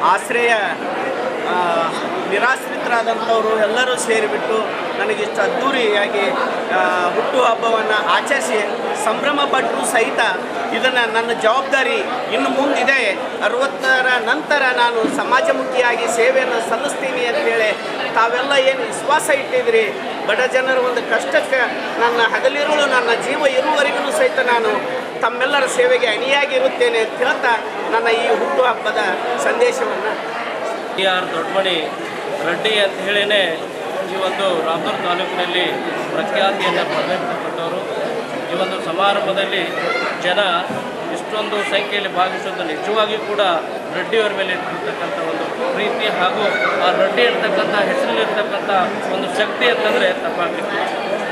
ಆಶ್ರಯ ಆ, ನಿರಾಶ್ರಿತರಾದಂಥವರು ಎಲ್ಲರೂ ಸೇರಿಬಿಟ್ಟು ನನಗಿಷ್ಟು ಅದ್ಧೂರಿಯಾಗಿ ಆ, ಹುಟ್ಟುಹಬ್ಬವನ್ನು ಆಚರಿಸಿ ಸಂಭ್ರಮ ಪಟ್ಟರು ಸಹಿತ ಇದನ್ನು ನನ್ನ ಜವಾಬ್ದಾರಿ ಇನ್ನು ಮುಂದಿದೆ ಅರವತ್ತರ ನಂತರ ನಾನು ಸಮಾಜಮುಖಿಯಾಗಿ ಸೇವೆಯನ್ನು ಸಲ್ಲಿಸ್ತೀನಿ ಅಂತೇಳಿ ತಾವೆಲ್ಲ ಏನು ವಿಶ್ವಾಸ ಇಟ್ಟಿದ್ರಿ ಬಡ ಜನರ ಒಂದು ಕಷ್ಟಕ್ಕೆ ನನ್ನ ಹಗಲಿರುಳು ನನ್ನ ಜೀವ ಇರುವವರೆಗೂ ಸಹಿತ ನಾನು ತಮ್ಮೆಲ್ಲರ ಸೇವೆಗೆ ಅಣಿಯಾಗಿರುತ್ತೇನೆ ಅಂತ ಹೇಳ್ತಾ ನನ್ನ ಈ ಹುಟ್ಟುಹಬ್ಬದ ಸಂದೇಶವನ್ನು ಟಿ ಆರ್ ದೊಡ್ಡಮಣಿ ರೆಡ್ಡಿ ಅಂತ ಹೇಳಿನೇ ಈ ಒಂದು ರಾಮದುರ್ಗ ತಾಲೂಕಿನಲ್ಲಿ ಪ್ರಖ್ಯಾತಿಯನ್ನು ಪಡೆದಿರ್ತಕ್ಕಂಥವರು ಈ ಒಂದು ಸಮಾರಂಭದಲ್ಲಿ ಜನ ಇಷ್ಟೊಂದು ಸಂಖ್ಯೆಯಲ್ಲಿ ಭಾಗಿಸೋದು ನಿಜವಾಗಿಯೂ ಕೂಡ ರೆಡ್ಡಿಯವರ ಮೇಲೆ ಇಟ್ಟಿರ್ತಕ್ಕಂಥ ಒಂದು ಪ್ರೀತಿ ಹಾಗೂ ಆ ರೆಡ್ಡಿ ಇರ್ತಕ್ಕಂಥ ಹೆಸರಲ್ಲಿರ್ತಕ್ಕಂಥ ಒಂದು ಶಕ್ತಿ ಅಂತಂದರೆ ತಪ್ಪಾಗ್ತಿತ್ತು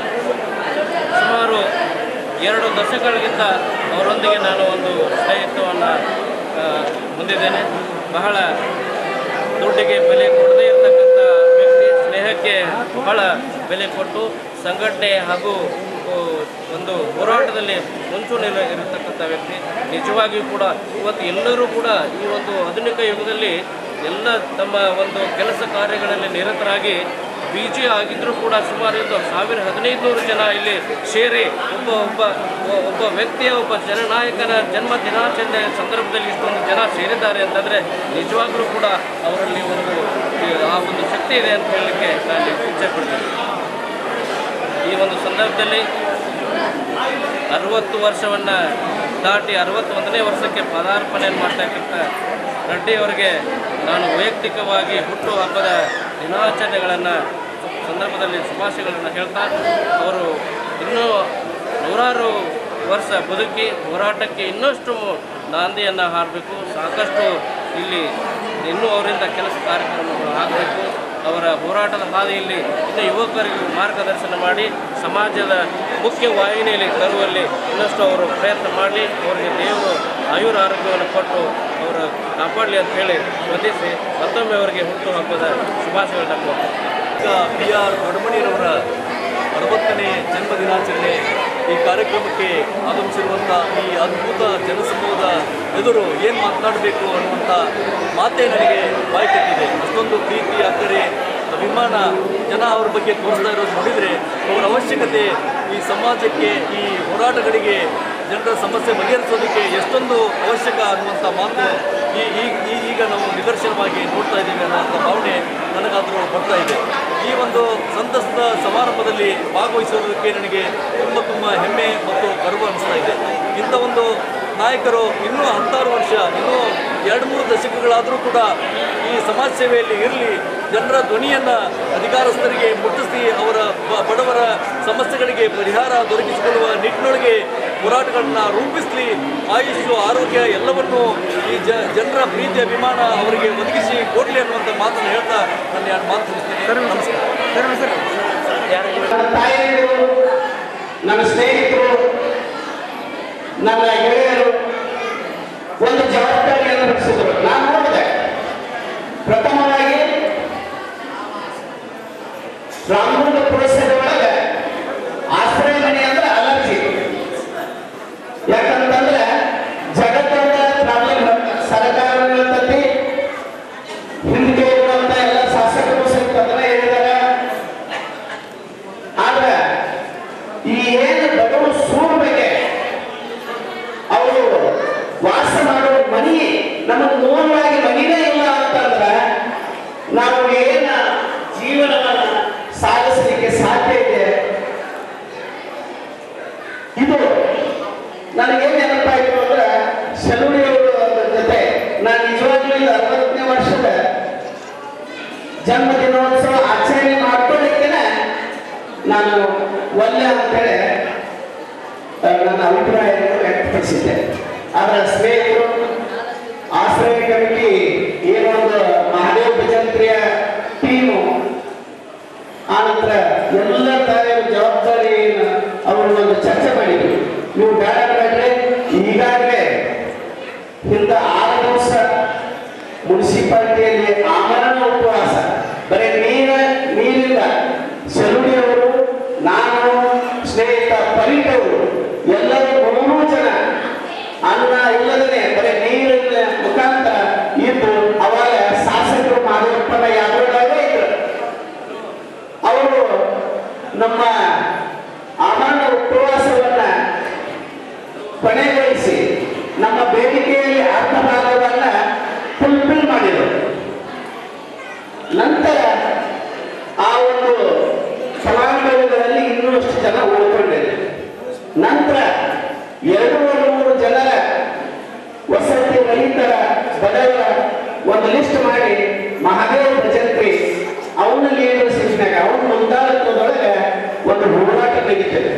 ಸುಮಾರು ಎರಡು ದಶಕಗಳಿಗಿಂತ ಅವರೊಂದಿಗೆ ನಾನು ಒಂದು ಸ್ನೇಹಿತ್ವವನ್ನು ಹೊಂದಿದ್ದೇನೆ ಬಹಳ ದುಡ್ಡಿಗೆ ಬೆಲೆ ಕೊಡದೇ ಇರತಕ್ಕಂಥ ವ್ಯಕ್ತಿ ಸ್ನೇಹಕ್ಕೆ ಬಹಳ ಬೆಲೆ ಕೊಟ್ಟು ಸಂಘಟನೆ ಹಾಗೂ ಆ, ಒಂದು ಹೋರಾಟದಲ್ಲಿ ಮುಂಚೂಣಿಯಲ್ಲಿ ಇರತಕ್ಕಂಥ ವ್ಯಕ್ತಿ ನಿಜವಾಗಿಯೂ ಕೂಡ ಇವತ್ತು ಎಲ್ಲರೂ ಕೂಡ ಈ ಒಂದು ಆಧುನಿಕ ಯುಗದಲ್ಲಿ ಎಲ್ಲ ತಮ್ಮ ಒಂದು ಕೆಲಸ ಕಾರ್ಯಗಳಲ್ಲಿ ನಿರತರಾಗಿ ಬಿಜಿ ಆಗಿದ್ದರೂ ಕೂಡ ಸುಮಾರು ಒಂದು ಸಾವಿರ ಹದಿನೈದು ನೂರು ಜನ ಇಲ್ಲಿ ಸೇರಿ ಒಬ್ಬ ಒಬ್ಬ ಒ- ಒಬ್ಬ ವ್ಯಕ್ತಿಯ ಒಬ್ಬ ಜನನಾಯಕನ ಜನ್ಮ ದಿನಾಚರಣೆ ಸಂದರ್ಭದಲ್ಲಿ ಇಷ್ಟೊಂದು ಜನ ಸೇರಿದ್ದಾರೆ ಅಂತಂದರೆ ನಿಜವಾಗ್ಲೂ ಕೂಡ ಅವರಲ್ಲಿ ಒಂದು ಈ ಆ ಒಂದು ಶಕ್ತಿ ಇದೆ ಅಂತ ಹೇಳಲಿಕ್ಕೆ ನಾನು ಇಚ್ಛೆ ಪಡ್ತೀನಿ ಈ ಒಂದು ಸಂದರ್ಭದಲ್ಲಿ ಅರವತ್ತು ವರ್ಷವನ್ನು ದಾಟಿ ಅರವತ್ತೊಂದನೇ ವರ್ಷಕ್ಕೆ ಪದಾರ್ಪಣೆಯನ್ನು ಮಾಡ್ತಕ್ಕಂಥ ರೆಡ್ಡಿಯವರಿಗೆ ನಾನು ವೈಯಕ್ತಿಕವಾಗಿ ಹುಟ್ಟು ಹಬ್ಬದ ದಿನಾಚರಣೆಗಳನ್ನು ಸಂದರ್ಭದಲ್ಲಿ ಶುಭಾಶಯಗಳನ್ನು ಹೇಳ್ತಾ ಅವರು ಇನ್ನೂ ನೂರಾರು ವರ್ಷ ಬದುಕಿ ಹೋರಾಟಕ್ಕೆ ಇನ್ನಷ್ಟು ನಾಂದಿಯನ್ನು ಹಾರಬೇಕು ಸಾಕಷ್ಟು ಇಲ್ಲಿ ಇನ್ನೂ ಅವರಿಂದ ಕೆಲಸ ಕಾರ್ಯಕ್ರಮಗಳು ಆಗಬೇಕು ಅವರ ಹೋರಾಟದ ಹಾದಿಯಲ್ಲಿ ಇನ್ನು ಯುವಕರಿಗೂ ಮಾರ್ಗದರ್ಶನ ಮಾಡಿ ಸಮಾಜದ ಮುಖ್ಯ ವಾಹಿನಿಯಲ್ಲಿ ತರುವಲ್ಲಿ ಇನ್ನಷ್ಟು ಅವರು ಪ್ರಯತ್ನ ಮಾಡಲಿ ಅವರಿಗೆ ದೇವರು ಆಯುರ ಆರೋಗ್ಯವನ್ನು ಕೊಟ್ಟು ಅವರು ಕಾಪಾಡಲಿ ಅಂತ ಹೇಳಿ ವಂದಿಸಿ ಮತ್ತೊಮ್ಮೆ ಅವರಿಗೆ ಹುಟ್ಟು ಹಬ್ಬದ ಶುಭಾಶಯಗಳನ್ನ ಕೊಡ್ತಾರೆ ಈಗ ಬಿ ಆರ್ ದೊಡ್ಡಮಣಿರವರ ಅರವತ್ತನೇ ಜನ್ಮ ದಿನಾಚರಣೆ ಈ ಕಾರ್ಯಕ್ರಮಕ್ಕೆ ಆಗಮಿಸಿರುವಂಥ ಈ ಅದ್ಭುತ ಜನಸಮೂಹದ ಎದುರು ಏನು ಮಾತನಾಡಬೇಕು ಅನ್ನುವಂಥ ಮಾತೇ ನನಗೆ ಬಾಯಿ ಕಟ್ಟಿದೆ ಅಷ್ಟೊಂದು ಪ್ರೀತಿ ಅಕ್ಕರೆ ಅಭಿಮಾನ ಜನ ಅವ್ರ ಬಗ್ಗೆ ತೋರಿಸ್ತಾ ಇರೋದು ನೋಡಿದರೆ ಅವರ ಅವಶ್ಯಕತೆ ಈ ಸಮಾಜಕ್ಕೆ ಈ ಹೋರಾಟಗಳಿಗೆ ಜನರ ಸಮಸ್ಯೆ ಬಗೆಹರಿಸೋದಕ್ಕೆ ಎಷ್ಟೊಂದು ಅವಶ್ಯಕ ಅನ್ನುವಂಥ ಮಾತು ಈ ಈ- ಈ- ಈಗ ನಾವು ನಿದರ್ಶನವಾಗಿ ನೋಡ್ತಾ ಇದ್ದೀವಿ ಅನ್ನೋಂಥ ಭಾವನೆ ನನಗಾದರೂ ಬರ್ತಾ ಇದೆ ಈ ಒಂದು ಸಂತಸದ ಸಮಾರಂಭದಲ್ಲಿ ಭಾಗವಹಿಸೋದಕ್ಕೆ ನನಗೆ ತುಂಬ ತುಂಬ ಹೆಮ್ಮೆ ಮತ್ತು ಗರ್ವ ಅನಿಸ್ತಾ ಇದೆ ಇಂಥ ಒಂದು ನಾಯಕರು ಇನ್ನೂ ಹತ್ತಾರು ವರ್ಷ ಇನ್ನೂ ಎರಡು ಮೂರು ದಶಕಗಳಾದರೂ ಕೂಡ ಈ ಸಮಾಜ ಸೇವೆಯಲ್ಲಿ ಇರಲಿ ಜನರ ಧ್ವನಿಯನ್ನು ಅಧಿಕಾರಸ್ಥರಿಗೆ ಮುಟ್ಟಿಸಿ ಅವರ ಬ- ಬಡವರ ಸಮಸ್ಯೆಗಳಿಗೆ ಪರಿಹಾರ ದೊರಕಿಸಿಕೊಳ್ಳುವ ನಿಟ್ಟಿನೊಳಗೆ ಹೋರಾಟಗಳನ್ನ ರೂಪಿಸಲಿ ಆಯುಷು ಆರೋಗ್ಯ ಎಲ್ಲವನ್ನೂ ಈ ಜ ಜನರ ಪ್ರೀತಿ ಅಭಿಮಾನ ಅವರಿಗೆ ಒದಗಿಸಿ ಕೊಡಲಿ ಅನ್ನುವಂಥ ಮಾತನ್ನು ಹೇಳ್ತಾ ನಾನು ಎರಡು ಮಾತು ಮುಗಿಸ್ತೀನಿ ನಮಸ್ಕಾರ ನನ್ನ ತಾಯಿಯರು ನನ್ನ ಸ್ನೇಹಿತರು ನನ್ನ ಗೆಳೆಯರು ಒಂದು ಜವಾಬ್ದಾರಿಯನ್ನು ರಚಿಸಿದರು ನಾನು ನೋಡಿದೆ ಪ್ರಥಮವಾಗಿ ರಾಮಗುಂಡ ಪುರಸಭೆ ಒಳಗೆ ಆಶ್ರಯ ಮನೆ ಅಂದ್ರೆ ಅಲರ್ಜಿ ಯಾಕಂತಂದ್ರೆ ಜಗತ್ತೊಂದ ಪ್ರಾಬ್ಲಮ್ ಸರ್ಕಾರ ಹೇಳ್ತತಿ ಹಿಂದೆ ಇರುವಂತ ಎಲ್ಲ ಶಾಸಕರು ಸಹಿತ ಅದನ್ನ ಹೇಳಿದಾರೆ ಆದ್ರೆ ಈ ಏನು ಬಡವರು ಸೂರ್ ಬಗ್ಗೆ ಅವರು ವಾಸ ಮಾಡೋ ಮನಿ ನಮಗೆ ಮೂಲವಾಗಿ ಮನಿನೇ ಇಲ್ಲ ಅಂತಂದ್ರೆ ನಾವು ಏನ ಜೀವನವನ್ನ ಸಾಗಿಸಲಿಕ್ಕೆ ಸಾಧ್ಯ ಇದೆ ಇದು ನನಗೇನು ನೆನಪಾಯಿತು ಅಂದ್ರೆ ಶೆಲುಡಿಯವರು ಜೊತೆ ನಾನು ನಿಜವಾಗ್ಲೂ ಇದು ಅರವತ್ತನೇ ವರ್ಷದ ಜನ್ಮ ದಿನೋತ್ಸವ ಆಚರಣೆ ಮಾಡ್ಕೊಳ್ಳಿಕ್ಕೆ ನಾನು ಒಲ್ಲೆ ಅಂತೇಳಿ ಆ, ನನ್ನ ಅಭಿಪ್ರಾಯವನ್ನು ವ್ಯಕ್ತಪಡಿಸಿದ್ದೆ ಆದರೆ ಸ್ನೇಹಿತರು ಆಶ್ರಯ ಕಮಿಟಿ ಏನೊಂದು ಮಹಾದೇವ ಭಜಂತ್ರಿಯ ಟೀಮು ಆನಂತರ ಎಲ್ಲ ತಾಯಿಯ ಜವಾಬ್ದಾರಿಯನ್ನು ಅವರು ಒಂದು ಚರ್ಚೆ ಮಾಡಿದ್ರು ನೀವು ಬೇಡ ಬೇಡ್ರೆ ಈಗಾಗಲೇ ಇಂಥ ಆರು ದಿವಸ ಮುನ್ಸಿಪಾಲಿಟಿಯಲ್ಲಿ ಆಮರಣ ಉಪವಾಸ ಬರೀ ನೀರ ನೀರಿಲ್ಲ ಸೆಲುಡಿಯವರು ನಾನು ಸ್ನೇಹಿತ ಪರೀಟ್ ಅವರು ಎಲ್ಲರೂ ಮೂರು ಜನ ಅನ್ನ ಇಲ್ಲದೇ ಬರೀ ನೀರಿನ ಮುಖಾಂತರ ಇದ್ದು ಅವಾಗ ಒಂದು ಹೋರಾಟ ನಡೀತದೆ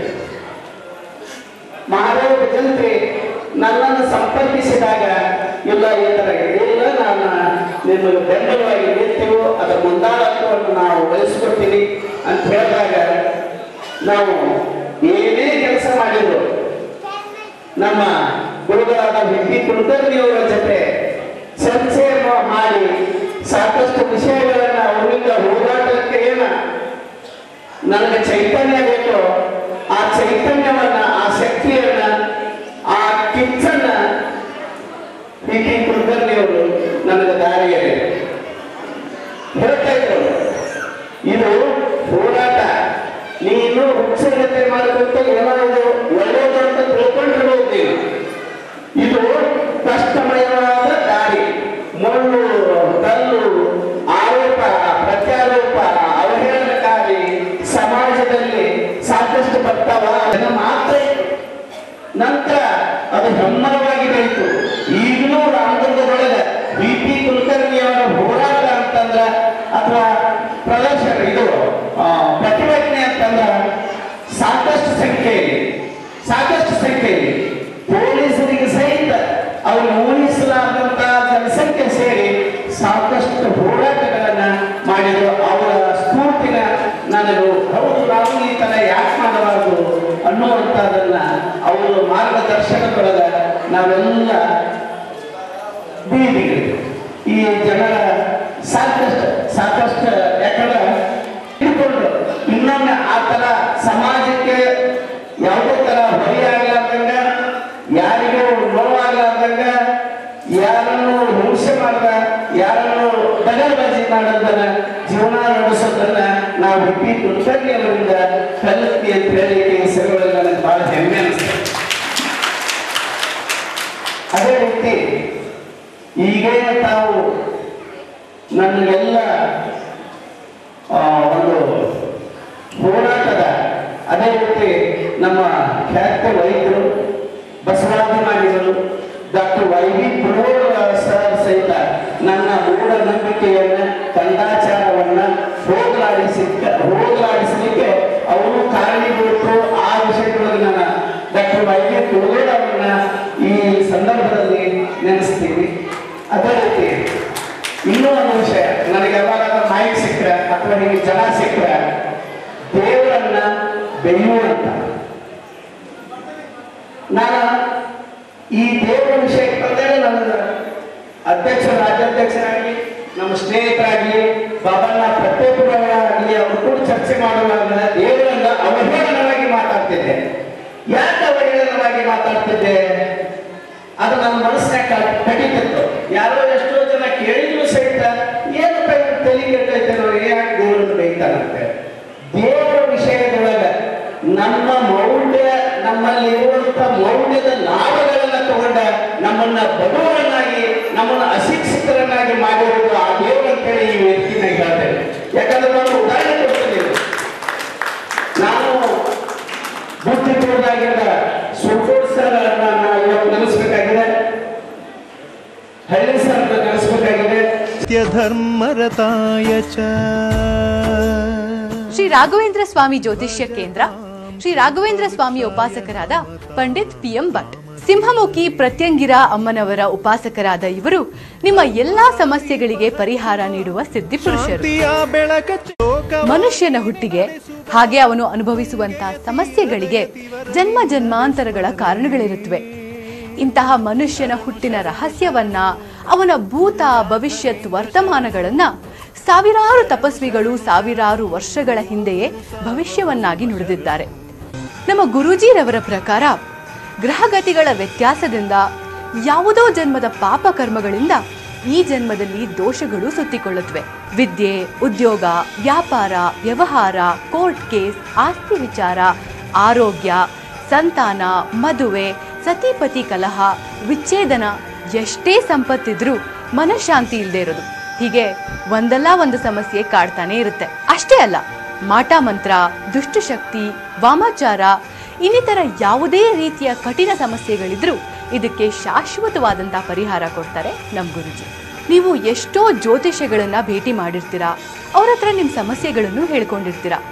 ಮಹಾದೇವ ಭಜಂತ್ರಿ ನನ್ನನ್ನು ಸಂಪರ್ಕಿಸಿದಾಗ ಇಲ್ಲ ಈ ಥರ ಇಲ್ಲ ನಾನು ನಿಮಗೆ ಬೆಂಬಲವಾಗಿ ನಿಲ್ತೀವೋ ಅದರ ಮುಂದಾಳತ್ವವನ್ನು ನಾವು ವಹಿಸ್ಕೊಡ್ತೀವಿ ಅಂತ ಹೇಳಿದಾಗ ನಾವು ಏನೇ ಕೆಲಸ ಮಾಡಿದ್ರು ನಮ್ಮ ಗುರುಗಳಾದ ವಿ ಕುಲಕರ್ಣಿಯವರ ಜೊತೆ ಚರ್ಚೆಯನ್ನು ಮಾಡಿ ಸಾಕಷ್ಟು ವಿಷಯಗಳನ್ನು ಅವರಿಂದ ಹೋರಾಟಕ್ಕೆ ಏನ ನನಗೆ ಚೈತನ್ಯ ಬೇಕು ಆ ಚೈತನ್ಯವನ್ನ ಆ ಶಕ್ತಿಯನ್ನ ಆ ಕಿಚ್ಚನ್ನ ಪಿ ಟಿ ಕುಲಕರ್ಣಿಯವರು ನನಗೆ ದಾರಿಯಲ್ಲಿ ಹೇಳ್ತಾ ಇದ್ರು ಇದು ಹೋರಾಟ ನೀನು ಹುಚ್ಚಗತೆ ಮಾಡಬೇಕು ಏನೋ ಇದು ಒಳ್ಳೆಯದು ಅಂತ ತಿಳ್ಕೊಂಡಿರ್ಬೋದು ನೀನು ಇದು ಕಷ್ಟಮಯವಾದ ದಾರಿ ಮುಳ್ಳು ಕಲ್ಲು ಆರೋಪ ಪ್ರತ್ಯಾರೋಪ ಅವಹೇಳನಕಾರಿ ಸಮಾಜದಲ್ಲಿ ಸಾಕಷ್ಟು ಬರ್ತಾವ ಅದನ್ನು ಮಾತ್ರ ಇತ್ತು. ನಂತರ ಅದು ಹೆಮ್ಮರವಾಗಿ ಬೆಳೀತು ಈಗಲೂ ರಾಮದುರ್ಗದೊಳಗೆ ಬಿ ಪಿ ಕುಲಕರ್ಣಿಯವರ ಹೋರಾಟ ಅಂತಂದ್ರ ಅಥವಾ ಪ್ರದರ್ಶನ ಇದು ಆ, ಪ್ರತಿಭಟನೆ ಅಂತಂದ್ರ ಸಾಕಷ್ಟು ಸಂಖ್ಯೆಯಲ್ಲಿ ಸಾಕಷ್ಟು ಸಂಖ್ಯೆಯಲ್ಲಿ ಪೊಲೀಸರಿಗೆ ಸಹಿತ ಅವರು ಊಹಿಸಲಾದಂತ ಜನಸಂಖ್ಯೆ ಸೇರಿ ಸಾಕಷ್ಟು ಹೋರಾಟಗಳನ್ನ ಮಾಡಿದ್ರು ಅವರ ಸ್ಫೂರ್ತಿನ ನನಗೂ ಹೌದು ನಾವು ಈ ತರ ಯಾಕೆ ಮಾಡಬಾರ್ದು ಅನ್ನುವಂಥದ್ದನ್ನ ಅವರು ಮಾರ್ಗದರ್ಶನದೊಳಗ ನಾವೆಲ್ಲ ಬೀದಿಗಳು ಈ ಜನರ ಸಾಕಷ್ಟು ಸಾಕಷ್ಟು ಯಾಕಂದ್ರೆ ತಿಳ್ಕೊಂಡ್ರು ಇನ್ನೊಮ್ಮೆ ಆ ತರ ಸಮಾಜಕ್ಕೆ ಯಾವುದೇ ತರ ಹೊರೆಯಾಗಲಾರ್ದಂಗ ಯಾರಿಗೂ ನೋವಾಗಲಾರ್ದಂಗ ಯಾರನ್ನು ಹಿಂಸೆ ಮಾಡದ ಯಾರನ್ನು ತಗಲ್ಬಾಜಿ ಮಾಡೋದನ್ನ ಜೀವನ ನಡೆಸೋದನ್ನ ನಾವು ಹಿಪ್ಪಿ ಕುಲಕರ್ಣಿ ಅವರಿಂದ ಕಲಿತಿ ಅಂತ ಹೇಳಿ ಈ ಸಭೆಗಳಲ್ಲಿ ನನಗೆ ಬಹಳ ಹೆಮ್ಮೆ ಅನಿಸ್ತದೆ ಅದೇ ರೀತಿ ಈಗೇ ತಾವು ನನಗೆಲ್ಲ ಆ, ಒಂದು ಹೋರಾಟದ ಅದೇ ರೀತಿ ನಮ್ಮ ಖ್ಯಾತ ವೈದ್ಯರು ಬಸವಾಭಿಮಾನಿಗಳು doctor Y V Kulod sir ಸಹಿತ ನನ್ನ ಮೂಢನಂಬಿಕೆಯನ್ನ ಕಂದಾಚಾರವನ್ನ ಹೋಗಲಾಡಿಸಿದ್ದ ಹೋಗಲಾಡಿಸಲಿಕ್ಕೆ ಅವರು ಕಾರಣೀಭೂತರು ಆ ವಿಷಯದೊಳಗೆ ನನ್ನ ಡಾಕ್ಟರ್ ವೈ ವಿ ಕುಲೋಡ್ ಅವರನ್ನ ಈ ಸಂದರ್ಭದಲ್ಲಿ ನೆನೆಸ್ತೀವಿ ಅದೇ ರೀತಿ ಇನ್ನೂ ಒಂದು ವಿಷಯ ನನಗೆ ಯಾವಾಗಾದ್ರೂ ಮೈಕ್ ಸಿಕ್ಕರೆ ಅಥವಾ ನಿಮಗೆ ಜನ ಸಿಕ್ಕರೆ ದೇವರನ್ನ ಬೆಳೆಯುವಂತ ನಾನು ಈ ದೇವರ ವಿಷಯಕ್ಕೆ ಬಂದಾಗ ನನ್ನ ಅಧ್ಯಕ್ಷ ರಾಜ್ಯಾಧ್ಯಕ್ಷರಾಗಲಿ ನಮ್ಮ ಸ್ನೇಹಿತರಾಗಲಿ ಬಾಬಣ್ಣ ಪ್ರತ್ಯೇಕರಾಗಲಿ ಅವರು ಕೂಡ ಚರ್ಚೆ ಮಾಡುವಾಗ ದೇವರನ್ನ ಅವಹೇಳನವಾಗಿ ಮಾತಾಡ್ತಿದ್ದೆ ಯಾಕೆ ಅವಹೇಳನವಾಗಿ ಮಾತಾಡ್ತಿದ್ದೆ ಅದು ನನ್ನ ಮನಸ್ಸಿನಾಗ ಕಡಿತಿತ್ತು ಯಾರೋ ಎಷ್ಟೋ ಜನ ಕೇಳಿದ್ರು ಸಹಿತ ಏನಪ್ಪ ಇವ್ರು ತಲೆ ಕೆಟ್ಟೈತೆ ನೋಡಿ ಯಾಕೆ ದೇವರನ್ನು ಬೈತಾರಂತೆ ದೇವರ ವಿಷಯದೊಳಗ ನಮ್ಮ ಮೌಲ್ಯ ನಮ್ಮಲ್ಲಿ ಇರುವಂತ ಮೌಲ್ಯದ ಲಾಭಗಳನ್ನ ತಗೊಂಡ ನಮ್ಮನ್ನ ಬಡವರನ್ನಾಗಿ ನಮ್ಮನ್ನ ಅಶಿಕ್ಷಿತರನ್ನಾಗಿ ಮಾಡಿರುವುದು ಆ ದೇವರು ಅಂತೇಳಿ ಈ ವ್ಯಕ್ತಿನಾಗ ಹೇಳ್ತೇನೆ ಯಾಕಂದ್ರೆ ನಾನು ಉದಾಹರಣೆ ಕೊಡ್ತೀನಿ ನಾನು ಬುದ್ಧಿಪೂರ್ವದಾಗಿದ್ದ ಸುಲ್ಕೋಡ್ ಸರ್ ನಾನು ಇವತ್ತು ನೆನೆಸ್ಬೇಕಾಗಿದೆ ಹಳ್ಳಿ ಸರ್ ಅಂತ ನೆನೆಸ್ಬೇಕಾಗಿದೆ ನಿತ್ಯಧರ್ಮರತಾಯ ಚ ಶ್ರೀ ರಾಘವೇಂದ್ರ ಸ್ವಾಮಿ ಜ್ಯೋತಿಷ್ಯ ಕೇಂದ್ರ ಶ್ರೀ ರಾಘವೇಂದ್ರ ಸ್ವಾಮಿ ಉಪಾಸಕರಾದ ಪಂಡಿತ್ ಪಿ ಎಂ ಭಟ್ ಸಿಂಹಮುಖಿ ಪ್ರತ್ಯಂಗಿರ ಅಮ್ಮನವರ ಉಪಾಸಕರಾದ ಇವರು ನಿಮ್ಮ ಎಲ್ಲಾ ಸಮಸ್ಯೆಗಳಿಗೆ ಪರಿಹಾರ ನೀಡುವ ಸಿದ್ಧಿಪುರುಷರು ಶಾಂತಿಯ ಬೆಳಕ ಚೋಕ ಮನುಷ್ಯನ ಹುಟ್ಟಿಗೆ ಹಾಗೆ ಅವನು ಅನುಭವಿಸುವಂತಹ ಸಮಸ್ಯೆಗಳಿಗೆ ಜನ್ಮ ಜನ್ಮಾಂತರಗಳ ಕಾರಣಗಳಿರುತ್ತವೆ ಇಂತಹ ಮನುಷ್ಯನ ಹುಟ್ಟಿನ ರಹಸ್ಯವನ್ನ ಅವನ ಭೂತ ಭವಿಷ್ಯತ್ ವರ್ತಮಾನಗಳನ್ನ ಸಾವಿರಾರು ತಪಸ್ವಿಗಳು ಸಾವಿರಾರು ವರ್ಷಗಳ ಹಿಂದೆಯೇ ಭವಿಷ್ಯವನ್ನಾಗಿ ನುಡಿದಿದ್ದಾರೆ ನಮ್ಮ ಗುರೂಜಿರವರ ಪ್ರಕಾರ ಗ್ರಹಗತಿಗಳ ವ್ಯತ್ಯಾಸದಿಂದ ಯಾವುದೋ ಜನ್ಮದ ಪಾಪ ಕರ್ಮಗಳಿಂದ ಈ ಜನ್ಮದಲ್ಲಿ ದೋಷಗಳು ಸುತ್ತಿಕೊಳ್ಳುತ್ತವೆ ವಿದ್ಯೆ ಉದ್ಯೋಗ ವ್ಯಾಪಾರ ವ್ಯವಹಾರ ಕೋರ್ಟ್ ಕೇಸ್ ಆಸ್ತಿ ವಿಚಾರ ಆರೋಗ್ಯ ಸಂತಾನ ಮದುವೆ ಸತಿಪತಿ ಕಲಹ ವಿಚ್ಛೇದನ ಎಷ್ಟೇ ಸಂಪತ್ತಿದ್ರೂ ಮನಃಶಾಂತಿ ಇಲ್ಲದೆ ಇರೋದು ಹೀಗೆ ಒಂದಲ್ಲ ಒಂದು ಸಮಸ್ಯೆ ಕಾಡ್ತಾನೆ ಇರುತ್ತೆ ಅಷ್ಟೇ ಅಲ್ಲ ಮಾಟ ಮಂತ್ರ ದುಷ್ಟಶಕ್ತಿ ವಾಮಾಚಾರ ಇನ್ನಿತರ ಯಾವುದೇ ರೀತಿಯ ಕಠಿಣ ಸಮಸ್ಯೆಗಳಿದ್ರೂ ಇದಕ್ಕೆ ಶಾಶ್ವತವಾದಂತಹ ಪರಿಹಾರ ಕೊಡ್ತಾರೆ ನಮ್ಮ ಗುರುಜಿ ನೀವು ಎಷ್ಟೋ ಜ್ಯೋತಿಷ್ಯಗಳನ್ನ ಭೇಟಿ ಮಾಡಿರ್ತೀರಾ ಅವ್ರ ಹತ್ರ ನಿಮ್ಮ ಸಮಸ್ಯೆಗಳನ್ನು ಹೇಳ್ಕೊಂಡಿರ್ತೀರಾ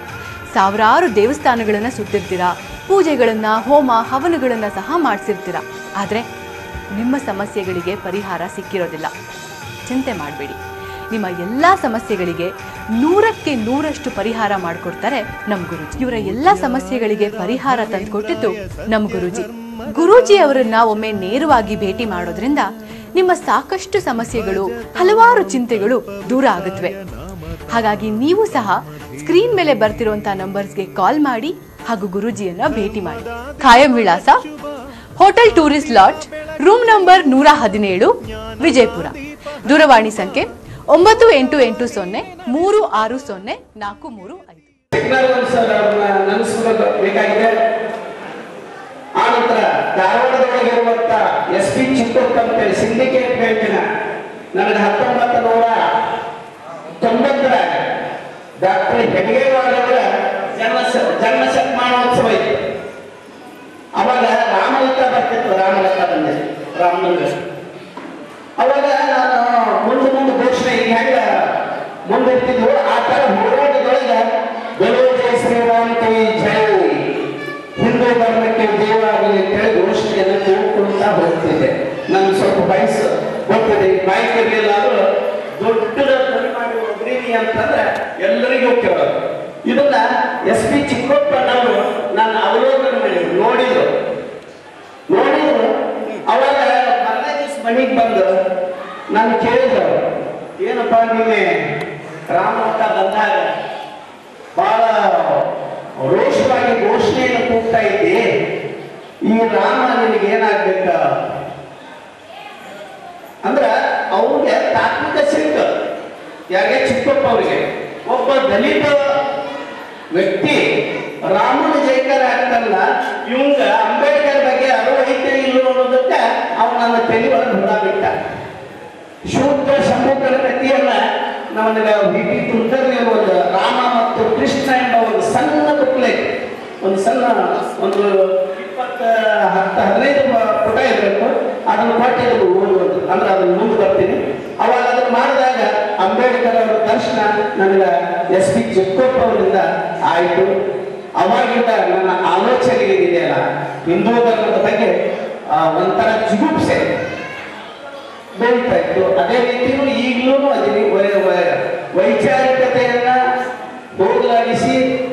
ಸಾವಿರಾರು ದೇವಸ್ಥಾನಗಳನ್ನು ಸುತ್ತಿರ್ತೀರಾ ಪೂಜೆಗಳನ್ನು ಹೋಮ ಹವನಗಳನ್ನು ಸಹ ಮಾಡಿಸಿರ್ತೀರಾ ಆದರೆ ನಿಮ್ಮ ಸಮಸ್ಯೆಗಳಿಗೆ ಪರಿಹಾರ ಸಿಕ್ಕಿರೋದಿಲ್ಲ ಚಿಂತೆ ಮಾಡಬೇಡಿ ನಿಮ್ಮ ಎಲ್ಲ ಸಮಸ್ಯೆಗಳಿಗೆ ನೂರಕ್ಕೆ ನೂರಷ್ಟು ಪರಿಹಾರ ಮಾಡಿಕೊಡ್ತಾರೆ ನಮ್ಮ ಗುರುಜಿ ಇವರ ಎಲ್ಲ ಸಮಸ್ಯೆಗಳಿಗೆ ಪರಿಹಾರ ತಂದುಕೊಟ್ಟಿದ್ದು ನಮ್ಮ ಗುರುಜಿ ಗುರೂಜಿ ಅವರನ್ನ ಒಮ್ಮೆ ನೇರವಾಗಿ ಭೇಟಿ ಮಾಡೋದ್ರಿಂದ ನಿಮ್ಮ ಸಾಕಷ್ಟು ಸಮಸ್ಯೆಗಳು ಹಲವಾರು ಚಿಂತೆಗಳು ದೂರ ಆಗುತ್ತವೆ ಹಾಗಾಗಿ ನೀವು ಸಹ ಸ್ಕ್ರೀನ್ ಮೇಲೆ ಬರ್ತಿರುವಂತ ನಂಬರ್ಸ್ಗೆ ಕಾಲ್ ಮಾಡಿ ಹಾಗೂ ಗುರೂಜಿಯನ್ನ ಭೇಟಿ ಮಾಡಿ ಖಾಯಂ ವಿಳಾಸ hotel tourist lodge room number ನೂರ ಹದಿನೇಳು ವಿಜಯಪುರ ದೂರವಾಣಿ ಸಂಖ್ಯೆ ಒಂಬತ್ತು ಎಂಟು ಎಂಟು ಸೊನ್ನೆ ಮೂರು ಆರು ಸೊನ್ನೆ ನಾಲ್ಕು ಮೂರು ಐದು ಸಿಗ್ನಲ್ ಸರ್ ಅವ್ರನ್ನ ನೆನೆಸ್ಕೋಬೇಕಾಗಿದೆ ಆ ನಂತರ ಧಾರವಾಡದೊಳಗಿರುವಂತ S P Chittoor company syndicate ಬ್ಯಾಂಕಿನ ನನಗೆ ಹತ್ತೊಂಬತ್ತು ನೂರ ತೊಂಬತ್ತರ ಡಾಕ್ಟರ್ ಹೆಗೇವಾಡ್ ಅವರ ಜನ್ಮ ಶ- ಜನ್ಮ ಶತಮಾನೋತ್ಸವ ಇತ್ತು ಅವಾಗ ರಾಮಲತಾ ಬರ್ತಿತ್ತು ರಾಮಲತಾ ಬಂದೆ ರಾಮನಗರ ಅವಾಗ ನಾನು ಮುಂದೆ ಮುಂದೆ ಘೋಷಣೆ ಈಗ ಹೆಂಗ ಮುಂದಿರ್ತಿದ್ವು ಆ ತರ ಹೋರಾಟದೊಳಗ ಬೆಳೋ ಜಯ ಶ್ರೀರಾಮ್ ಕೈ ಜಯ ಹಿಂದೂ ಧರ್ಮಕ್ಕೆ ದೇವಾಗಲಿ ಅಂತೇಳಿ ಘೋಷಣೆಯನ್ನು ಕೂಡ್ಕೊಳ್ತಾ ಹೋಗ್ತಿದ್ದೆ ನನ್ಗೆ ಸ್ವಲ್ಪ ವಯಸ್ಸು ಗೊತ್ತಿದೆ ಬೈಕ್ ಇರಲಿಲ್ಲ ಆದ್ರೂ ದೊಡ್ಡದ ಧ್ವನಿ ಮಾಡಿ ಒಬ್ರೀನಿ ಅಂತಂದ್ರೆ ಎಲ್ಲರಿಗೂ ಕೇಳೋದು ಇದನ್ನ ಎಸ್ ಪಿ ಚಿಕ್ಕಪ್ಪನವರು ನನ್ನ ಅವಲೋಕನ ಮಾಡಿದ್ರು ನೋಡಿದ್ರು ನೋಡಿದ್ರು ಅವಾಗ ಮರನೇ ದಿವಸ ಮನೆಗೆ ಬಂದು ನಾನು ಕೇಳಿದ್ರು ಏನಪ್ಪ ನೀನೆ ರಾಮಕ್ಕ ಬಂದಾಗ ಬಹಳ ರೋಷವಾಗಿ ಘೋಷಣೆಯನ್ನು ಕೂಗ್ತಾ ಇದ್ದಿ ಈ ರಾಮ ನಿನಗೆ ಏನಾಗ್ಬೇಕ ಅಂದ್ರ ಅವ್ರಿಗೆ ತಾತ್ವಿಕ ಸಿಕ್ಕ ಯಾರಿಗೆ ಚಿಕ್ಕಪ್ಪ ಅವರಿಗೆ ಒಬ್ಬ ದಲಿತ ವ್ಯಕ್ತಿ ರಾಮನ ಜೈಕಾರ ಆಗ್ತಲ್ಲ ಇವಂಗ ಅಂಬೇಡ್ಕರ್ ಬಗ್ಗೆ ಅರಿವು ಐತೆ ಇಲ್ಲೋ ಅನ್ನೋದಕ್ಕೆ ಅವನು ನನ್ನ ತಲೆ ಒಳಗೆ ಹುಳ ಬಿಟ್ಟ ಶೂದ್ರ ಸಮುದ್ರ ಕಥೆಯನ್ನ ನಮಗೆ ವಿ ಪಿ ಕುಲಕರ್ಣಿ ಒಂದು ರಾಮ ಮತ್ತು ಕೃಷ್ಣ ಎಂಬ ಒಂದು ಸಣ್ಣ ಬುಕ್ಲೆಟ್ ಒಂದು ಸಣ್ಣ ಒಂದು ಇಪ್ಪತ್ತ ಹತ್ತು ಹದಿನೈದು ಮ- ಪುಟ ಇರಬೇಕು ಅದನ್ನು ಕೊಟ್ಟಿದ್ದು ಓದುವುದು ಅಂದ್ರೆ ಅದನ್ನು ಮುಂದೆ ಬರ್ತೀನಿ ಅವಾಗ ಅದನ್ನು ಮಾಡಿದಾಗ ಅಂಬೇಡ್ಕರ್ ಅವರ ದರ್ಶನ ನನಗೆ ಎಸ್ ಪಿ ಚಿಕ್ಕಪ್ಪ ಅವರಿಂದ ಆಯಿತು ಅವಾಗಿಂದ ನನ್ನ ಆಲೋಚನೆ ಏನಿದೆಯಲ್ಲ ಹಿಂದೂ ಧರ್ಮದ ಬಗ್ಗೆ ಆ, ಒಂಥರ ಜಿಗುಪ್ಸೆ ಬೆಳೀತಾ ಇತ್ತು ಅದೇ ರೀತಿಯೂ ಈಗಲೂ ಅದೇ ವೈ- ವೈ- ವೈಚಾರಿಕತೆಯನ್ನ ಹೋಗಲಾಡಿಸಿ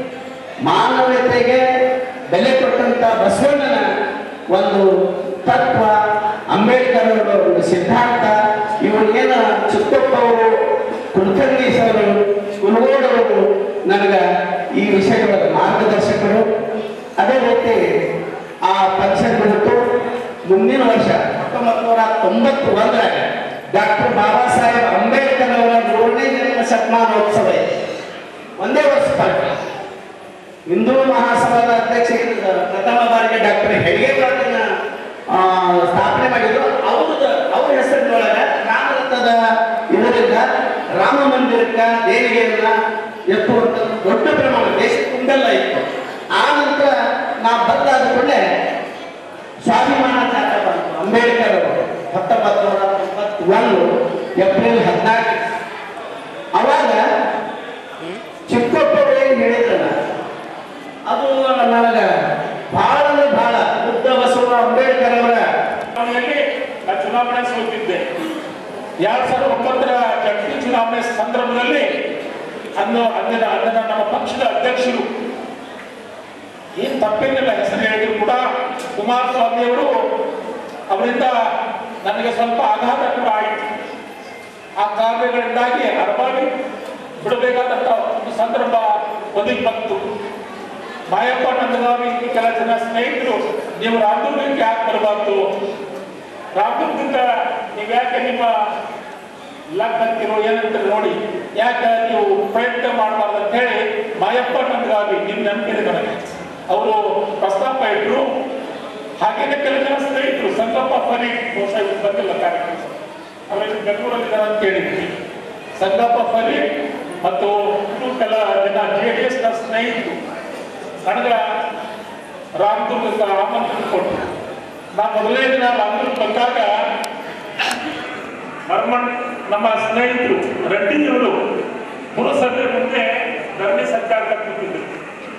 ಮಾನವತೆಗೆ ಬೆಲೆ ಕೊಟ್ಟಂತ ಬಸವಣ್ಣನ ಒಂದು ತತ್ವ ಅಂಬೇಡ್ಕರ್ ಅವರ ಒಂದು ಸಿದ್ಧಾಂತ ಇವನ್ನೇನ ಚಿಕ್ಕಪ್ಪ ಅವರು ಕುಲಕರ್ಣಿ ಸರ್ ಕುಲಗೋಡ್ ಅವರು ನನಗೆ ಈ ವಿಷಯಗಳ ಮಾರ್ಗದರ್ಶಕರು ಅದೇ ರೀತಿ ಆ ಫಂಕ್ಷನ್ ಬಂತು ಮುಂದಿನ ವರ್ಷ ಹತ್ತೊಂಬತ್ತು ನೂರ ತೊಂಬತ್ತು ಒಂದರಾಗ ಡಾಕ್ಟರ್ ಬಾಬಾ ಸಾಹೇಬ್ ಅಂಬೇಡ್ಕರ್ ಅವರ ನೂರನೇ ಜನ್ಮ ಶತಮಾನೋತ್ಸವ ಇದೆ ಒಂದೇ ವರ್ಷ ಫರಕ ಹಿಂದೂ ಮಹಾಸಭಾದ ಅಧ್ಯಕ್ಷ ಪ್ರಥಮ ಬಾರಿಗೆ ಡಾಕ್ಟರ್ ಹೆಡ್ಗೇವಾರನ್ನ ಸ್ಥಾಪನೆ ಮಾಡಿದ್ರು ಅವ್ರದ ಅವ್ರ ಹೆಸರಿನೊಳಗ ರಾಮರಥದ ಇದರಿಂದ ರಾಮ ಮಂದಿರಕ್ಕ ದೇಣಿಗೆಯನ್ನ ಎತ್ತುವಂತ ದೊಡ್ಡ ಪ್ರಮಾಣ ದೇಶ ತುಂಬೆಲ್ಲ ಇತ್ತು ಆ ನಂತರ ನಾ ಬದಲಾದ ಕೂಡಲೇ ಸ್ವಾಭಿಮಾನ ಜಾಥಾ ಬಂತು ಅಂಬೇಡ್ಕರ್ ಅವರು ಹತ್ತೊಂಬತ್ತು ನೂರ ತೊಂಬತ್ತೊಂದು ಏಪ್ರಿಲ್ ಹದಿನಾಲ್ಕು ಅವಾಗ ಚಿಕ್ಕಪ್ಪರು ಏನು ಹೇಳಿದ್ರಲ್ಲ ಅದು ನನಗೆ ಬಹಳ ಅಂದ್ರೆ ಬಹಳ ಬುದ್ಧ ಬಸವ ಅಂಬೇಡ್ಕರ್ ಅವರ ಚುನಾವಣೆಯಲ್ಲಿ ನಾ ಚುನಾವಣೆ ಸೋತಿದ್ದೆ ಎರಡ್ ಸಾವಿರದ ಒಂಬತ್ತರ ಜಂಟಿ ಚುನಾವಣೆ ಸಂದರ್ಭದಲ್ಲಿ ಅಂದು ಅಂದಿನ ಅಂದಿನ ನಮ್ಮ ಪಕ್ಷದ ಅಧ್ಯಕ್ಷರು ಏನ್ ತಪ್ಪೇನಿಲ್ಲ ಹೆಸರು ಹೇಳಿದ್ರು ಕೂಡ ಕುಮಾರಸ್ವಾಮಿ ಅವರು ಅವರಿಂದ ನನಗೆ ಸ್ವಲ್ಪ ಆಘಾತ ಕೂಡ ಆಯಿತು ಆ ಕಾರಣಗಳಿಂದಾಗಿ ಹರಬಾಗಿ ಬಿಡಬೇಕಾದಂತ ಒಂದು ಸಂದರ್ಭ ಒದಗಿ ಬಂತು ಮಾಯಪ್ಪ ನಂದಗಾವಿ ಕೆಲ ಜನ ಸ್ನೇಹಿತರು ನೀವು ರಾಮದುರ್ಗಕ್ಕೆ ಯಾಕೆ ಬರಬಾರ್ದು ರಾಮದುರ್ಗದಿಂದ ನೀವು ಯಾಕೆ ನಿಮ್ಮ ಲಕ್ ಅಂತಿರೋ ಏನಂತ ನೋಡಿ ಯಾಕೆ ನೀವು ಪ್ರಯತ್ನ ಮಾಡಬಾರ್ದು ಅಂತ ಹೇಳಿ ಮಾಯಪ್ಪ ನಂದಗಾವಿ ನಿಮ್ ನಂಬಿಕೆ ನನಗೆ ಅವರು ಪ್ರಸ್ತಾಪ ಇಟ್ಟರು ಹಾಗೇನೆ ಕೆಲ ಜನ ಸ್ನೇಹಿತರು ಸಂಗಪ್ಪ ಫರೀದ್ ಬಹುಶಃ ಇವ್ರು ಬಂದಿಲ್ಲ ಕಾರ್ಯಕ್ರಮ ಅವರಲ್ಲಿ ಬೆಂಗಳೂರಲ್ಲಿದ್ದಾರೆ ಅಂತ ಹೇಳಿದ್ವಿ ಸಂಗಪ್ಪ ಫರೀದ್ ಮತ್ತು ಇನ್ನೂ ಕೆಲ ಜನ ಜೆ ಡಿ ಎಸ್ ನ ಸ್ನೇಹಿತರು ನನಗ ರಾಮದುರ್ಗಕ್ಕೆ ಆಮಂತ್ರಣ ಕೊಟ್ಟರು ನಾ ಮೊದಲನೇ ದಿನ ರಾಮದುರ್ಗ ಬಂದಾಗ ಮರ್ಮಣ್ ನಮ್ಮ ಸ್ನೇಹಿತರು ರೆಡ್ಡಿಯವರು ಪುರಸಭೆ ಮುಂದೆ ಧರಣಿ ಸಂಚಾರ ಕೂತಿದ್ರು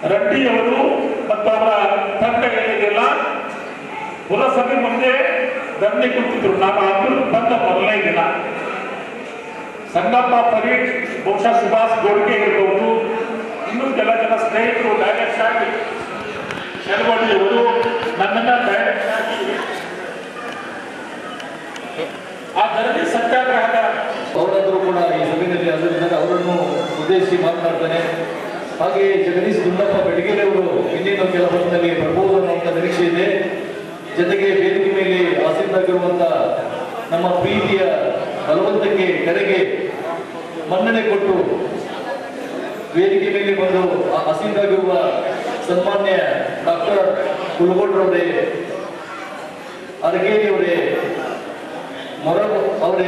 ರೆಡ್ಡಿಯವರು ಮತ್ತು ಅವರ ತಂಡ ಏನಿದೆಯಲ್ಲ ಪುರಸಭೆ ಮುಂದೆ ಧರಣಿ ಕುಂತಿದ್ರು ನಾನು ಅಂದ್ರು ಬಂದ ಮೊದಲನೇ ದಿನ ಸಂಗಪ್ಪ ಫರೀದ್ ಬಹುಶಃ ಸುಭಾಷ್ ಗೋಡ್ಗೆ ಇರಬಹುದು ಇನ್ನೂ ಕೆಲ ಜನ ಸ್ನೇಹಿತರು ಡೈರೆಕ್ಟ್ ಆಗಿ ಶೆಲ್ವಡಿಯವರು ನನ್ನನ್ನ ಡೈರೆಕ್ಟ್ ಆಗಿ ಆ ಧರಣಿ ಸತ್ಯಾಗ್ರಹದ ಅವರಾದರೂ ಕೂಡ ಈ ಸಭೆಯಲ್ಲಿ ಹಾಜರಿದ್ದಾರೆ ಅವರನ್ನು ಉದ್ದೇಶಿಸಿ ಮಾತನಾಡ್ತಾನೆ ಹಾಗೆ ಜಗದೀಶ್ ದುಂಡಪ್ಪ ಬೆಳಗೆರೆ ಅವರು ಇನ್ನೇನು ಕೆಲ ಹೊತ್ತಿನಲ್ಲಿ ಬರ್ಬೋದು ಅನ್ನುವಂಥ ನಿರೀಕ್ಷೆ ಇದೆ ಜೊತೆಗೆ ವೇದಿಕೆ ಮೇಲೆ ಆಸೀನರಾಗಿರುವಂಥ ನಮ್ಮ ಪ್ರೀತಿಯ ಬಲವಂತಕ್ಕೆ ಕರೆಗೆ ಮನ್ನಣೆ ಕೊಟ್ಟು ವೇದಿಕೆ ಮೇಲೆ ಬಂದು ಆ ಆಸೀನರಾಗಿರುವ ಸನ್ಮಾನ್ಯ ಡಾಕ್ಟರ್ ಕುಲಗೋಡ್ರವರೇ ಅರಗೇರಿ ಅವರೇ ಮೊರ ಅವರೇ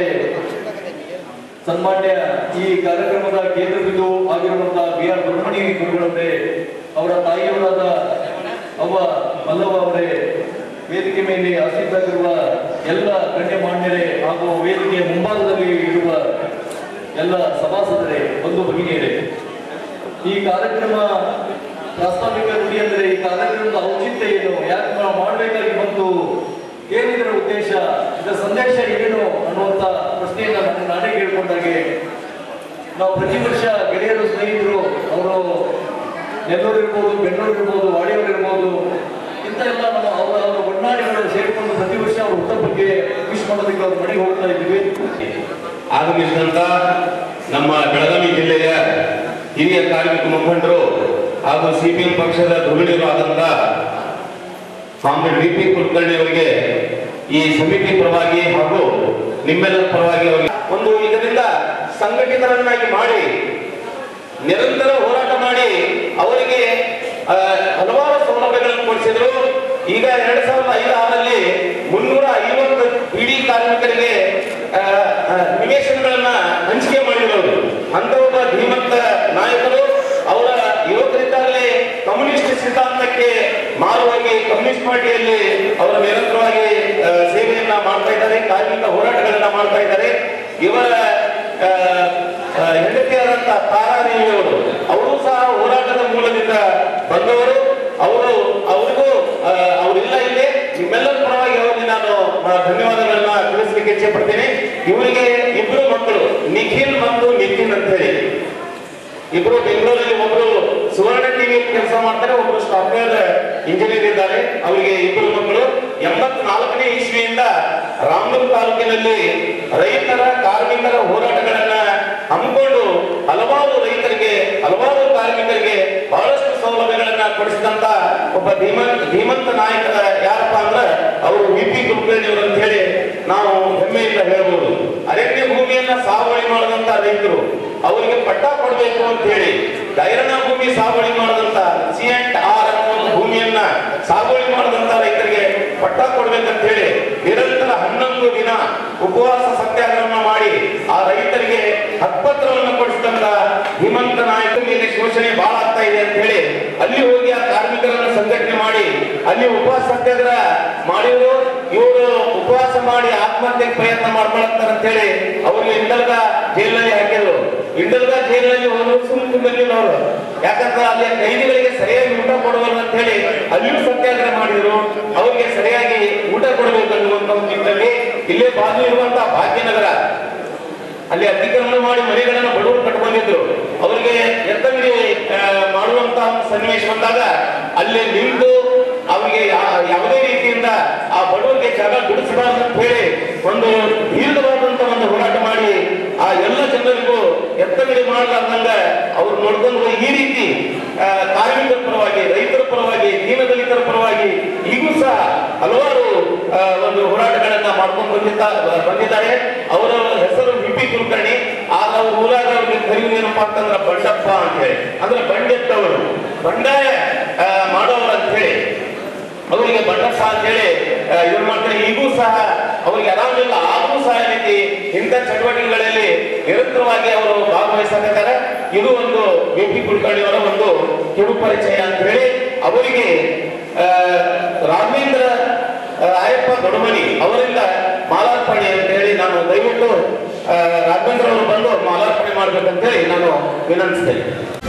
ಸನ್ಮಾನ್ಯ ಈ ಕಾರ್ಯಕ್ರಮದ ಕೇಂದ್ರ ಬಿಂದು ಆಗಿರುವಂತಹ ಬಿ ಆರ್ ಬ್ರಹ್ಮಣಿ ಗುರುಗಳವರೇ ಅವರ ತಾಯಿಯವರಾದ ಅವ್ವ ಮಲ್ಲವ್ವ ಅವರೇ ವೇದಿಕೆ ಮೇಲೆ ಆಸೀನರಾಗಿರುವ ಎಲ್ಲ ಗಣ್ಯಮಾನ್ಯರೇ ಹಾಗೂ ವೇದಿಕೆಯ ಮುಂಭಾಗದಲ್ಲಿ ಇರುವ ಎಲ್ಲ ಸಭಾಸದರೇ ಬಂಧು ಭಗಿನಿಯರೇ ಈ ಕಾರ್ಯಕ್ರಮ ಪ್ರಾಸ್ತಾವಿಕ ನುಡಿ ಅಂದರೆ ಈ ಕಾರ್ಯಕ್ರಮದ ಔಚಿತ್ಯ ಏನು ಯಾಕೆ ನಾವು ಮಾಡಬೇಕಾಗಿ ಬಂತು ಏನಿದರ ಉದ್ದೇಶ ಇದರ ಸಂದೇಶ ಏನು ಅನ್ನುವಂಥ ಪ್ರಶ್ನೆಯನ್ನ ನಾನು ನಾನೇ ಕೇಳ್ಕೊಂಡಾಗೆ ನಾವು ಪ್ರತಿ ವರ್ಷ ಗೆಳೆಯರು ಸ್ನೇಹಿತರು ಅವರು ನೆಲ್ಲೂರು ಇರ್ಬೋದು ಬೆಂಗಳೂರು ಇರ್ಬೋದು ವಾಡಿಯೂರು ಇರ್ಬೋದು ಇಂಥ ಎಲ್ಲ ನಮ್ಮ ಅವರ ಅವರ ಒಡನಾಡಿಗಳು ಸೇರಿಕೊಂಡು ಪ್ರತಿ ವರ್ಷ ಅವ್ರ ಹುಟ್ಟುಹಬ್ಬಕ್ಕೆ ವಿಶ್ ಮಾಡೋದಕ್ಕೆ ಅವ್ರ ಮನೆಗೆ ಹೋಗ್ತಾ ಇದ್ದೀವಿ ಆಗಮಿಸಿದಂತ ನಮ್ಮ ಬೆಳಗಾವಿ ಜಿಲ್ಲೆಯ ಹಿರಿಯ ಕಾರ್ಮಿಕ ಮುಖಂಡರು ಹಾಗೂ ಸಿಪಿಎಂ ಪಕ್ಷದ ಧ್ರುವಣಿಯರು ಆದಂತ ಕಾಮ್ರೇಡ್ ವಿ ಪಿ ಕುಲಕರ್ಣಿ ಅವರಿಗೆ ಈ ಸಮಿತಿ ಪರವಾಗಿ ಹಾಗೂ ನಿಮ್ಮೆಲ್ಲರ ಪರವಾಗಿ ಅವರಿಗೆ ಒಂದು ಇದರಿಂದ ಸಂಘಟಿತರನ್ನಾಗಿ ಮಾಡಿ ನಿರಂತರ ಹೋರಾಟ ಮಾಡಿ ಅವರಿಗೆ ಆ, ಹಲವಾರು ಸೌಲಭ್ಯಗಳನ್ನು ಕೊಡಿಸಿದ್ರು ಈಗ ಎರಡ್ ಸಾವಿರದ ಐದು ಆರಲ್ಲಿ ಮುನ್ನೂರ ಐವತ್ತು ಇಡೀ ಕಾರ್ಮಿಕರಿಗೆ ಆ, ಆ, ನಿವೇಶನಗಳನ್ನ ಹಂಚಿಕೆ ಮಾಡಿರೋರು ಅಂತ ಒಬ್ಬ ಧೀಮಂತ ನಾಯಕರು ಅವರ ಯುವಕರಿದ್ದಾಗಲೇ ಕಮ್ಯುನಿಸ್ಟ್ ಸಿದ್ಧಾಂತಕ್ಕೆ ಮಾರುವಾಗಿ ಕಮ್ಯುನಿಸ್ಟ್ ಪಾರ್ಟಿಯಲ್ಲಿ ಅವರು ನಿರಂತರವಾಗಿ ಆ, ಸೇವೆಯನ್ನ ಮಾಡ್ತಾ ಇದ್ದಾರೆ ಕಾರ್ಮಿಕ ಹೋರಾಟಗಳನ್ನ ಮಾಡ್ತಾ ಇದ್ದಾರೆ ಇವರ ಆ, ಆ, ಹೆಂಡತಿಯಾದಂತಹ ತಾರಾದೇವಿ ಅವರು ಅವರು ಸಹ ಹೋರಾಟದ ಮೂಲದಿಂದ ಬಂದವರು ಅವರು ಅವರಿಗೂ ಆ, ಅವರಿಲ್ಲ ಇಲ್ಲಿ ನಿಮ್ಮೆಲ್ಲರ ಪರವಾಗಿ ಅವರಿಗೆ ನಾನು ಆ, ಧನ್ಯವಾದಗಳನ್ನ ತಿಳಿಸ್ಲಿಕ್ಕೆ ಇಚ್ಛೆ ಪಡ್ತೀನಿ ಇವರಿಗೆ ಇಬ್ರು ಮಕ್ಕಳು ನಿಖಿಲ್ ಮತ್ತು ನಿತಿನ್ ಅಂತ ಹೇಳಿ ಇಬ್ರು ಬೆಂಗಳೂರಲ್ಲಿ ಒಬ್ರು ಸುವರ್ಣ ಟಿವಿ ಕೆಲಸ ಮಾಡ್ತಾರೆ ಒಬ್ರು ಸಾಫ್ಟ್ವೇರ್ ಇಂಜಿನಿಯರ್ ಇದ್ದಾರೆ ಅವರಿಗೆ ಇಬ್ಬರು ಮಕ್ಕಳು ಎಂಬತ್ನಾಲ್ಕನೇ ಇಸ್ವಿಯಿಂದ ರಾಮದುರ್ಗ ತಾಲೂಕಿನಲ್ಲಿ ರೈತರ ಕಾರ್ಮಿಕರ ಹೋರಾಟಗಳನ್ನ ಹಮ್ಮಿಕೊಂಡು ಹಲವಾರು ರೈತರಿಗೆ ಹಲವಾರು ಕಾರ್ಮಿಕರಿಗೆ ಬಹಳಷ್ಟು ಸೌಲಭ್ಯಗಳನ್ನ ಕೊಡಿಸಿದಂತ ಒಬ್ಬ ಧೀಮಂತ ಧೀಮಂತ ನಾಯಕರ ಯಾರಪ್ಪ ಅಂದ್ರೆ ಅವರು ವಿ ಪಿ ಕುಲಕರ್ಣಿ ಅವರು ಅಂತ ಹೇಳಿ ನಾವು ಹೆಮ್ಮೆಯಿಂದ ಹೇಳ್ಬೋದು ಅರಣ್ಯ ಭೂಮಿಯನ್ನ ಸಾಗುವಳಿ ಮಾಡಿದಂತ ರೈತರು ಅವರಿಗೆ ಪಟ್ಟ ಕೊಡಬೇಕು ಅಂತ ಹೇಳಿ ದೈರಣ ಭೂಮಿ ಸಾಗುವಳಿ ಮಾಡಿದಂತ ಸಿ ಅಂಡ್ ಆರ್ ಅನ್ನೋ ಒಂದು ಭೂಮಿಯನ್ನ ಸಾಗುವಳಿ ಮಾಡಿದಂತ ರೈತರಿಗೆ ಪಟ್ಟ ಕೊಡ್ಬೇಕಂತ ಹೇಳಿ ನಿರಂತರ ಹನ್ನೊಂದು ದಿನ ಉಪವಾಸ ಸತ್ಯಾಗ್ರಹ ಮಾಡಿ ಆ ರೈತರಿಗೆ ಹಕ್ಪತ್ರವನ್ನು ಕೊಡಿಸಿದಂತ ಧೀಮಂತ ನಾಯಕರ ಮೇಲೆ ಶೋಷಣೆ ಬಹಳ ಆಗ್ತಾ ಇದೆ ಅಂತ ಹೇಳಿ ಅಲ್ಲಿ ಹೋಗಿ ಆ ಕಾರ್ಮಿಕರನ್ನು ಸಂಘಟನೆ ಮಾಡಿ ಅಲ್ಲಿ ಉಪವಾಸ ಸತ್ಯಾಗ್ರಹ ಮಾಡಿದ್ರು ಇವರು ಉಪವಾಸ ಮಾಡಿ ಆತ್ಮಹತ್ಯೆಗೆ ಪ್ರಯತ್ನ ಮಾಡ್ಕೊಳತ್ತಾರೆ ಅಂತ ಹೇಳಿ ಅವ್ರಿಗೆ ಇಂಡಲ್ಗ ಜೈಲಿನಲ್ಲಿ ಹಾಕಿದ್ರು ಇಂಡಲ್ಗ ಜೈಲಿನಲ್ಲಿ ಹೋದ್ರು ಸುಮ್ಮನೆ ಬಂದಿಲ್ಲ ಅವರು ಯಾಕಂದ್ರೆ ಅಲ್ಲಿ ಕೈದಿಗಳಿಗೆ ಸರಿಯಾಗಿ ಊಟ ಕೊಡುವಲ್ಲ ಅಂತ ಹೇಳಿ ಅಲ್ಲಿಯೂ ಸತ್ಯಾಗ್ರಹ ಮಾಡಿದ್ರು ಅವರಿಗೆ ಸರಿಯಾಗಿ ಊಟ ಕೊಡಬೇಕು ಅನ್ನುವಂತ ಒಂದು ನಿಟ್ಟಿನಲ್ಲಿ ಇಲ್ಲೇ ಬಾಜು ಇರುವಂತಹ ಭಾಗ್ಯನಗರ ಅಲ್ಲಿ ಅತಿಕ್ರಮಣ ಮಾಡಿ ಮನೆಗಳನ್ನ ಬಡವರು ಕಟ್ಕೊಂಡಿದ್ರು ಅವರಿಗೆ ಎತ್ತಂಗಡಿ ಆ, ಮಾಡುವಂತ ಒಂದು ಸನ್ನಿವೇಶ ಬಂದಾಗ ಅಲ್ಲಿ ನಿಂತು ಅವರಿಗೆ ಯಾ- ಯಾವುದೇ ರೀತಿಯಿಂದ ಆ ಬಡವರಿಗೆ ಜಾಗ ಬಿಡಿಸಬಾರ್ದು ಅಂತ ಹೇಳಿ ಒಂದು ದೀರ್ಘವಾದಂತ ಒಂದು ಹೋರಾಟ ಮಾಡಿ ಆ ಎಲ್ಲ ಜನರಿಗೂ ಎತ್ತಂಗಡಿ ಮಾಡಲಾರ್ದಂಗ ಅವ್ರು ನೋಡ್ಕೊಂಡು ಹೋಗಿ ಈ ರೀತಿ ಆ, ಕಾರ್ಮಿಕರ ಪರವಾಗಿ ರೈತರ ಪರವಾಗಿ ದೀನದಲಿತರ ಪರವಾಗಿ ಈಗೂ ಸಹ ಹಲವಾರು ಆ, ಒಂದು ಹೋರಾಟಗಳನ್ನ ಮಾಡ್ಕೊಂಡು ಬಂದಿದ್ದ ಬಂದಿದ್ದಾರೆ ಅವರ ಹೆಸರು ವಿ ಪಿ ಕುಲಕರ್ಣಿ ಆಗ ಅವ್ರ ಊರಾಗ ಅವ್ರಿಗೆ ಕರೆಯುವುದು ಏನಪ್ಪಾ ಅಂತಂದ್ರೆ ಬಂಡಪ್ಪ ಅಂತ ಹೇಳಿ ಅಂದ್ರೆ ಬಂಡೆತ್ತವರು ಬಂಡಾಯ ಆ, ಮಾಡೋರು ಅಂತ ಹೇಳಿ ಅವರಿಗೆ ಬಂಡಪ್ಪ ಅಂತ ಹೇಳಿ ಇವ್ರು ಮಾಡ್ತಾರೆ ಈಗೂ ಸಹ ಅವರಿಗೆ ಆರಾಮಿಲ್ಲ ಆದರೂ ಸಹ ಈ ರೀತಿ ಇಂಥ ಚಟುವಟಿಕೆಗಳಲ್ಲಿ ನಿರಂತರವಾಗಿ ಅವರು ಭಾಗವಹಿಸಬೇಕಾದ್ರೆ ಇದು ಒಂದು ವಿ ಪಿ ಕುಲಕರ್ಣಿ ಅವರ ಒಂದು ಕಿರು ಪರಿಚಯ ಅಂತ ಹೇಳಿ ಅವರಿಗೆ ಆ, ರಾಘವೇಂದ್ರ ಆ, ಆಯಪ್ಪ ದೊಡಮನಿ ಅವರಿಂದ ಮಾಲಾರ್ಪಣೆ ಅಂತ ಹೇಳಿ ನಾನು ದಯವಿಟ್ಟು ಆ, ರಾಘವೇಂದ್ರ ಅವರು ಬಂದು ಮಾಲಾರ್ಪಣೆ ಮಾಡ್ಬೇಕಂತ ಹೇಳಿ ನಾನು ವಿನಂತಿಸ್ತೇನೆ